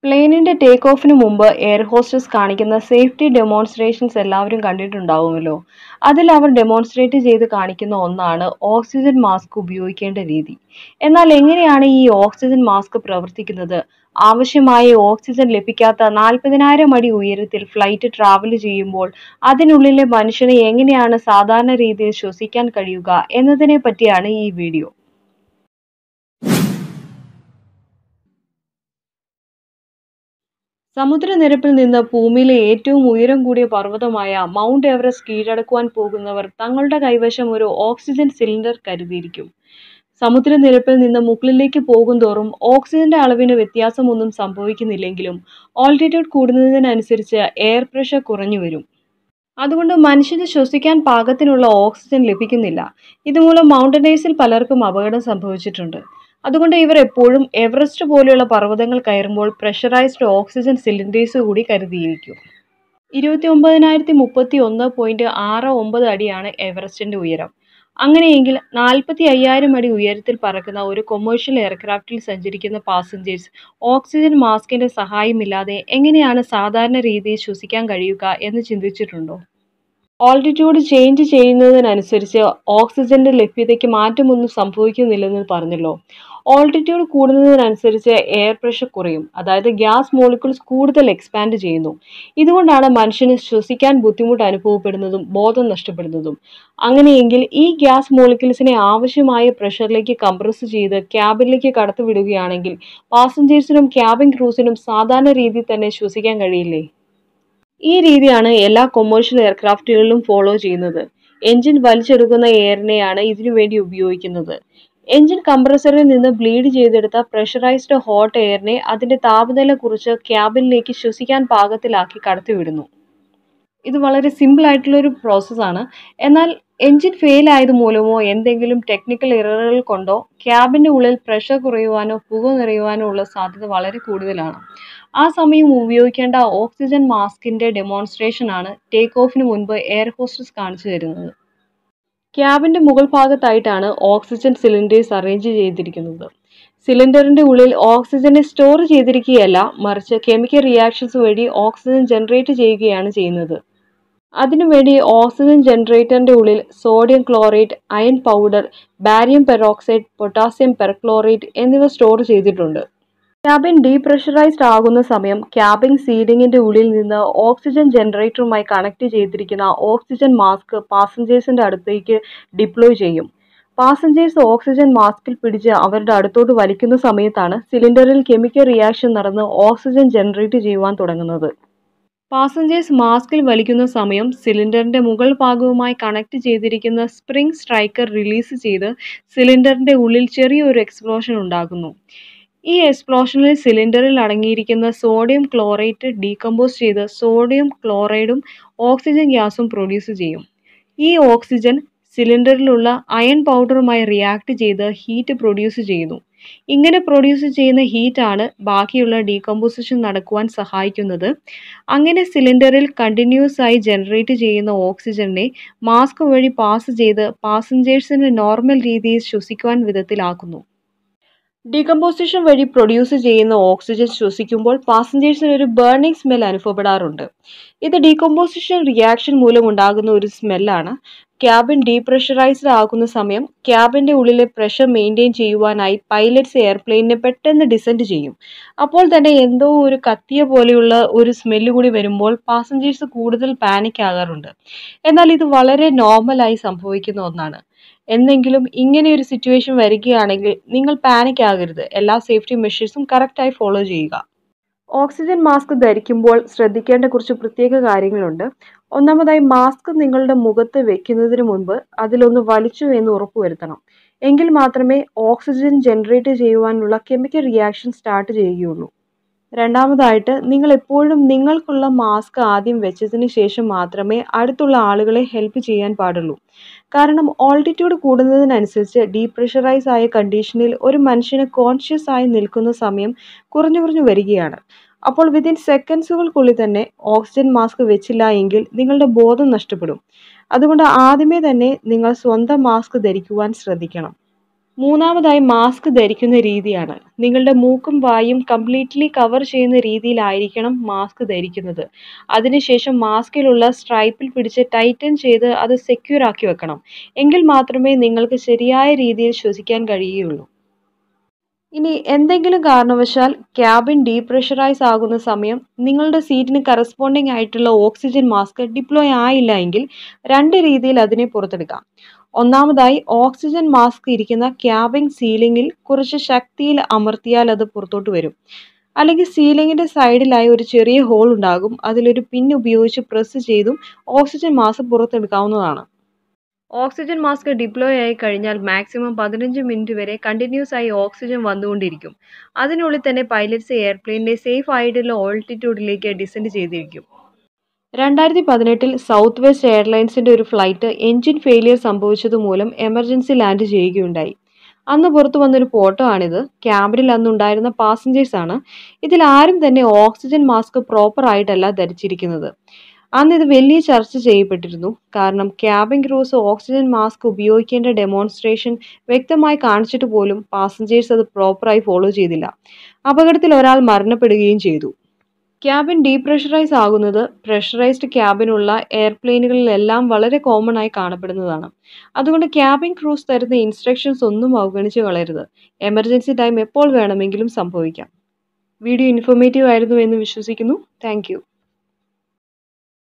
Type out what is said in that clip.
പ്ലെയിനിന്റെ take ഓഫിന് മുമ്പ് air hostess കാണിക്കുന്ന സേഫ്റ്റി ഡെമോൺസ്ട്രേഷൻസ് എല്ലാവരും കണ്ടിട്ടുണ്ടാവുമല്ലോ അതിൽ അവർ ഡെമോൺസ്ട്രേറ്റ് ചെയ്ത് കാണിക്കുന്ന ഒന്നാണ് ഓക്സിജൻ മാസ്ക് ഉപയോഗിക്കേണ്ട രീതി എന്നാൽ എങ്ങനെയാണ് ഈ ഓക്സിജൻ മാസ്ക് പ്രവർത്തിക്കുന്നത് ആവശ്യമായ ഓക്സിജൻ ലഭിക്കാത്ത നാൽപ്പതിനായിരം അടി ഉയരത്തിൽ ഫ്ലൈറ്റ് ട്രാവൽ ചെയ്യുമ്പോൾ അതിനുള്ളിലെ മനുഷ്യന് എങ്ങനെയാണ് സാധാരണ രീതിയിൽ ശ്വസിക്കാൻ കഴിയുക എന്നതിനെ പറ്റിയാണ് ഈ വീഡിയോ സമുദ്രനിരപ്പിൽ നിന്ന് ഭൂമിയിലെ ഏറ്റവും ഉയരം കൂടിയ പർവ്വതമായ മൗണ്ട് എവറസ്റ്റ് കീഴടക്കുവാൻ പോകുന്നവർ തങ്ങളുടെ കൈവശം ഒരു ഓക്സിജൻ സിലിണ്ടർ കരുതിയിരിക്കും സമുദ്രനിരപ്പിൽ നിന്ന് മുകളിലേക്ക് പോകുന്തോറും ഓക്സിജന്റെ അളവിന് വ്യത്യാസമൊന്നും സംഭവിക്കുന്നില്ലെങ്കിലും ഓൾട്ടിറ്റ്യൂഡ് കൂടുന്നതിനനുസരിച്ച് എയർ പ്രഷർ കുറഞ്ഞു വരും അതുകൊണ്ട് മനുഷ്യന് ശ്വസിക്കാൻ പാകത്തിനുള്ള ഓക്സിജൻ ലഭിക്കുന്നില്ല ഇതുമൂലം മൗണ്ടനേഴ്സിൽ പലർക്കും അപകടം സംഭവിച്ചിട്ടുണ്ട് അതുകൊണ്ട് ഇവർ എപ്പോഴും എവറസ്റ്റ് പോലെയുള്ള പർവ്വതങ്ങൾ കയറുമ്പോൾ പ്രഷറൈസ്ഡ് ഓക്സിജൻ സിലിണ്ടേഴ്സ് കൂടി കരുതിയിരിക്കും ഇരുപത്തി ഒമ്പതിനായിരത്തി മുപ്പത്തി ഒന്ന് പോയിന്റ് ആറ് ഒമ്പത് അടിയാണ് എവറസ്റ്റിന്റെ ഉയരം അങ്ങനെയെങ്കിൽ നാൽപ്പത്തി അയ്യായിരം അടി ഉയരത്തിൽ പറക്കുന്ന ഒരു കൊമേഴ്ഷ്യൽ എയർക്രാഫ്റ്റിൽ സഞ്ചരിക്കുന്ന പാസഞ്ചേഴ്സ് ഓക്സിജൻ മാസ്കിന്റെ സഹായമില്ലാതെ എങ്ങനെയാണ് സാധാരണ രീതിയിൽ ശ്വസിക്കാൻ കഴിയുക എന്ന് ചിന്തിച്ചിട്ടുണ്ടോ ഓൾട്ടിറ്റ്യൂഡ് ചേഞ്ച് ചെയ്യുന്നതിനനുസരിച്ച് ഓക്സിജന്റെ ലഭ്യതയ്ക്ക് മാറ്റമൊന്നും സംഭവിക്കുന്നില്ലെന്ന് പറഞ്ഞല്ലോ ഓൾട്ടിറ്റ്യൂഡ് കൂടുന്നതിനനുസരിച്ച് എയർ പ്രഷർ കുറയും അതായത് ഗ്യാസ് മോളിക്യൂൾസ് കൂടുതൽ എക്സ്പാൻഡ് ചെയ്യുന്നു ഇതുകൊണ്ടാണ് മനുഷ്യന് ശ്വസിക്കാൻ ബുദ്ധിമുട്ട് അനുഭവപ്പെടുന്നതും ബോധം നഷ്ടപ്പെടുന്നതും അങ്ങനെയെങ്കിൽ ഈ ഗ്യാസ് മോളിക്യൂൾസിനെ ആവശ്യമായ പ്രഷറിലേക്ക് കംപ്രസ് ചെയ്ത് ക്യാബിനിലേക്ക് കടത്തിവിടുകയാണെങ്കിൽ പാസഞ്ചേഴ്സിനും ക്യാബിൻ ക്രൂസിനും സാധാരണ രീതിയിൽ തന്നെ ശ്വസിക്കാൻ കഴിയില്ലേ ഈ രീതിയാണ് എല്ലാ കൊമേഴ്ഷ്യൽ എയർക്രാഫ്റ്റുകളിലും ഫോളോ ചെയ്യുന്നത് എഞ്ചിൻ വലിച്ചെടുക്കുന്ന എയറിനെയാണ് ഇതിനു വേണ്ടി ഉപയോഗിക്കുന്നത് എഞ്ചിൻ കംപ്രസറിൽ നിന്ന് ബ്ലീഡ് ചെയ്തെടുത്ത പ്രഷറൈസ്ഡ് ഹോട്ട് എയറിനെ അതിന്റെ താപനില കുറിച്ച് ക്യാബിനിലേക്ക് ശ്വസിക്കാൻ പാകത്തിലാക്കി കടത്തിവിടുന്നു ഇത് വളരെ സിമ്പിൾ ആയിട്ടുള്ള ഒരു പ്രോസസ്സാണ് എന്നാൽ എഞ്ചിൻ ഫെയിൽ ആയത് മൂലമോ എന്തെങ്കിലും ടെക്നിക്കൽ എററുകൾ കൊണ്ടോ ക്യാബിന്റെ ഉള്ളിൽ പ്രഷർ കുറയുവാനോ പുക നിറയുവാനോ ഉള്ള സാധ്യത വളരെ കൂടുതലാണ് ആ സമയം ഉപയോഗിക്കേണ്ട ഓക്സിജൻ മാസ്കിന്റെ ഡെമോൺസ്ട്രേഷൻ ആണ് ടേക്ക് ഓഫിന് മുൻപ് എയർ ഹോസ്റ്റസ് കാണിച്ചു തരുന്നത് ക്യാബിന്റെ മുകൾ ഭാഗത്തായിട്ടാണ് ഓക്സിജൻ സിലിണ്ടേഴ്സ് അറേഞ്ച് ചെയ്തിരിക്കുന്നത് സിലിണ്ടറിന്റെ ഉള്ളിൽ ഓക്സിജനെ സ്റ്റോർ ചെയ്തിരിക്കുകയല്ല മറിച്ച് കെമിക്കൽ റിയാക്ഷൻസ് വഴി ഓക്സിജൻ ജനറേറ്റ് ചെയ്യുകയാണ് ചെയ്യുന്നത് അതിനുവേണ്ടി ഓക്സിജൻ ജനറേറ്ററിന്റെ ഉള്ളിൽ sodium chlorate iron powder barium peroxide potassium perchlorate എന്നിവ സ്റ്റോർ ചെയ്തിട്ടുണ്ട് ക്യാബിൻ ഡീപ്രഷറൈസ്ഡ് ആകുന്ന സമയം ക്യാബിൻ സീലിംഗിന്റെ ഉള്ളിൽ നിന്ന് ഓക്സിജൻ ജനറേറ്ററുമായി കണക്ട് ചെയ്തിരിക്കുന്ന ഓക്സിജൻ മാസ്ക് പാസഞ്ചേഴ്സിന്റെ അടുത്തേക്ക് ഡിപ്ലോയ് ചെയ്യും പാസഞ്ചേഴ്സ് ഓക്സിജൻ മാസ്കിൽ പിടിച്ച് അവരുടെ അടുത്തോട്ട് വലിക്കുന്ന സമയത്താണ് സിലിണ്ടറിൽ കെമിക്കൽ റിയാക്ഷൻ നടന്ന് ഓക്സിജൻ ജനറേറ്റ് ചെയ്യുവാൻ തുടങ്ങുന്നത് പാസഞ്ചേഴ്സ് മാസ്കിൽ വലിക്കുന്ന സമയം സിലിണ്ടറിന്റെ മുകൾ ഭാഗവുമായി കണക്ട് ചെയ്തിരിക്കുന്ന സ്പ്രിംഗ് സ്ട്രൈക്കർ റിലീസ് ചെയ്ത് സിലിണ്ടറിന്റെ ഉള്ളിൽ ചെറിയൊരു എക്സ്പ്ലോഷൻ ഉണ്ടാകുന്നു ഈ എക്സ്പ്ലോഷനിൽ സിലിണ്ടറിൽ അടങ്ങിയിരിക്കുന്ന സോഡിയം ക്ലോറേറ്റ് ഡീകമ്പോസ് ചെയ്ത് സോഡിയം ക്ലോറൈഡും ഓക്സിജൻ ഗ്യാസും പ്രൊഡ്യൂസ് ചെയ്യും ഈ ഓക്സിജൻ സിലിണ്ടറിലുള്ള അയൺ പൗഡറുമായി റിയാക്ട് ചെയ്ത് ഹീറ്റ് പ്രൊഡ്യൂസ് ചെയ്യുന്നു ഇങ്ങനെ പ്രൊഡ്യൂസ് ചെയ്യുന്ന ഹീറ്റാണ് ബാക്കിയുള്ള ഡീകമ്പോസിഷൻ നടക്കുവാൻ സഹായിക്കുന്നത് അങ്ങനെ സിലിണ്ടറിൽ കണ്ടിന്യൂസ് ആയി ജനറേറ്റ് ചെയ്യുന്ന ഓക്സിജനെ മാസ്ക് വഴി പാസ് ചെയ്ത് പാസഞ്ചേഴ്സിന് നോർമൽ രീതിയിൽ ശ്വസിക്കുവാൻ വിധത്തിലാക്കുന്നു ഡീകമ്പോസിഷൻ വഴി പ്രൊഡ്യൂസ് ചെയ്യുന്ന ഓക്സിജൻ ശ്വസിക്കുമ്പോൾ പാസഞ്ചേഴ്സിന് ഒരു ബേണിംഗ് സ്മെൽ അനുഭവപ്പെടാറുണ്ട് ഇത് ഡീകമ്പോസിഷൻ റിയാക്ഷൻ മൂലം ഉണ്ടാകുന്ന ഒരു സ്മെല്ലാണ് ക്യാബിൻ ഡീപ്രഷറൈസ്ഡ് ആകുന്ന സമയം ക്യാബിന്റെ ഉള്ളിലെ പ്രഷർ മെയിൻറ്റെയിൻ ചെയ്യുവാനായി പൈലറ്റ്സ് എയർപ്ലെയിനിനെ പെട്ടെന്ന് ഡിസെൻഡ് ചെയ്യും അപ്പോൾ തന്നെ എന്തോ ഒരു കത്തിയ പോലെയുള്ള ഒരു സ്മെല്ല് കൂടി വരുമ്പോൾ പാസഞ്ചേഴ്സ് കൂടുതൽ പാനിക് ആകാറുണ്ട് എന്നാൽ ഇത് വളരെ നോർമലായി സംഭവിക്കുന്ന ഒന്നാണ് എന്നെങ്കിലും ഇങ്ങനെ ഒരു സിറ്റുവേഷൻ വരികയാണെങ്കിൽ നിങ്ങൾ പാനിക് ആകരുത് എല്ലാ സേഫ്റ്റി മെഷേഴ്സും കറക്റ്റായി ഫോളോ ചെയ്യുക ഓക്സിജൻ മാസ്ക് ധരിക്കുമ്പോൾ ശ്രദ്ധിക്കേണ്ട കുറച്ച് പ്രത്യേക കാര്യങ്ങളുണ്ട് ഒന്നാമതായി മാസ്ക് നിങ്ങളുടെ മുഖത്ത് വെക്കുന്നതിന് മുൻപ് അതിലൊന്ന് വലിച്ചു എന്ന് ഉറപ്പുവരുത്തണം എങ്കിൽ മാത്രമേ ഓക്സിജൻ ജനറേറ്റ് ചെയ്യുവാനുള്ള കെമിക്കൽ റിയാക്ഷൻ സ്റ്റാർട്ട് ചെയ്യുകയുള്ളൂ രണ്ടാമതായിട്ട് നിങ്ങൾ എപ്പോഴും നിങ്ങൾക്കുള്ള മാസ്ക് ആദ്യം വെച്ചതിന് ശേഷം മാത്രമേ അടുത്തുള്ള ആളുകളെ ഹെൽപ്പ് ചെയ്യാൻ പാടുള്ളൂ കാരണം ഓൾട്ടിറ്റ്യൂഡ് കൂടുന്നതിനനുസരിച്ച് ഡീപ്രഷറൈസ് ആയ കണ്ടീഷനിൽ ഒരു മനുഷ്യന് കോൺഷ്യസ് ആയി നിൽക്കുന്ന സമയം കുറഞ്ഞു കുറഞ്ഞു വരികയാണ് അപ്പോൾ വിതിൻ സെക്കൻഡ്സുകൾക്കുള്ളിൽ തന്നെ ഓക്സിജൻ മാസ്ക് വെച്ചില്ല എങ്കിൽ നിങ്ങളുടെ ബോധം നഷ്ടപ്പെടും അതുകൊണ്ട് ആദ്യമേ തന്നെ നിങ്ങൾ സ്വന്തം മാസ്ക് ധരിക്കുവാൻ ശ്രദ്ധിക്കണം മൂന്നാമതായി മാസ്ക് ധരിക്കുന്ന രീതിയാണ് നിങ്ങളുടെ മൂക്കും വായും കംപ്ലീറ്റ്ലി കവർ ചെയ്യുന്ന രീതിയിലായിരിക്കണം മാസ്ക് ധരിക്കുന്നത് അതിനുശേഷം മാസ്കിലുള്ള സ്ട്രൈപ്പിൽ പിടിച്ച് ടൈറ്റൻ ചെയ്ത് അത് സെക്യൂർ ആക്കി വെക്കണം എങ്കിൽ മാത്രമേ നിങ്ങൾക്ക് ശരിയായ രീതിയിൽ ശ്വസിക്കാൻ കഴിയുകയുള്ളൂ ഇനി എന്തെങ്കിലും കാരണവശാൽ ക്യാബിൻ ഡീപ്രഷറൈസ് ആകുന്ന സമയം നിങ്ങളുടെ സീറ്റിന് കറസ്പോണ്ടിങ് ആയിട്ടുള്ള ഓക്സിജൻ മാസ്ക് ഡിപ്ലോയ് ആയില്ല എങ്കിൽ രണ്ട് രീതിയിൽ അതിനെ പുറത്തെടുക്കാം ഒന്നാമതായി ഓക്സിജൻ മാസ്ക് ഇരിക്കുന്ന ക്യാബിൻ സീലിംഗിൽ കുറച്ച് ശക്തിയിൽ അമർത്തിയാൽ അത് പുറത്തോട്ട് വരും അല്ലെങ്കിൽ സീലിംഗിന്റെ സൈഡിലായി ഒരു ചെറിയ ഹോൾ ഉണ്ടാകും അതിലൊരു പിൻ ഉപയോഗിച്ച് പ്രസ് ചെയ്തും ഓക്സിജൻ മാസ്ക് പുറത്തെടുക്കാവുന്നതാണ് ഓക്സിജൻ മാസ്ക് ഡിപ്ലോയ് ആയി കഴിഞ്ഞാൽ മാക്സിമം പതിനഞ്ച് മിനിറ്റ് വരെ കണ്ടിന്യൂസ് ആയി ഓക്സിജൻ വന്നുകൊണ്ടിരിക്കും അതിനുള്ളിൽ തന്നെ പൈലറ്റ്സ് എയർപ്ലെയിനിനെ സേഫ് ആയിട്ടുള്ള ഓൾട്ടിറ്റ്യൂഡിലേക്ക് ഡിസെൻഡ് ചെയ്തിരിക്കും രണ്ടായിരത്തി പതിനെട്ടിൽ സൗത്ത് വെസ്റ്റ് എയർലൈൻസിന്റെ ഒരു ഫ്ലൈറ്റ് എഞ്ചിൻ ഫെയിലിയർ സംഭവിച്ചത് മൂലം എമർജൻസി ലാൻഡ് ചെയ്യുകയുണ്ടായി അന്ന് പുറത്തു വന്നൊരു ഫോട്ടോ ആണിത് ക്യാബിനിൽ അന്നുണ്ടായിരുന്ന പാസഞ്ചേഴ്സ് ആണ് ഇതിൽ ആരും തന്നെ ഓക്സിജൻ മാസ്ക് പ്രോപ്പർ ആയിട്ടല്ല ധരിച്ചിരിക്കുന്നത് അന്ന് ഇത് വലിയ ചർച്ച ചെയ്യപ്പെട്ടിരുന്നു കാരണം ക്യാബിൻ ക്രൂസ് ഓക്സിജൻ മാസ്ക് ഉപയോഗിക്കേണ്ട ഡെമോൺസ്ട്രേഷൻ വ്യക്തമായി കാണിച്ചിട്ട് പോലും പാസഞ്ചേഴ്സ് അത് പ്രോപ്പറായി ഫോളോ ചെയ്തില്ല അപകടത്തിൽ ഒരാൾ മരണപ്പെടുകയും ചെയ്തു ക്യാബിൻ ഡീപ്രഷറൈസ് ആകുന്നത് പ്രഷറൈസ്ഡ് ക്യാബിനുള്ള എയർപ്ലെയിനുകളിലെല്ലാം വളരെ കോമൺ ആയി കാണപ്പെടുന്നതാണ് അതുകൊണ്ട് ക്യാബിൻ ക്രൂസ് തരുന്ന ഇൻസ്ട്രക്ഷൻസ് ഒന്നും അവഗണിച്ച് കളയരുത് എമർജൻസി ടൈം എപ്പോൾ വേണമെങ്കിലും സംഭവിക്കാം വീഡിയോ ഇൻഫോർമേറ്റീവ് ആയിരുന്നു എന്ന് വിശ്വസിക്കുന്നു താങ്ക്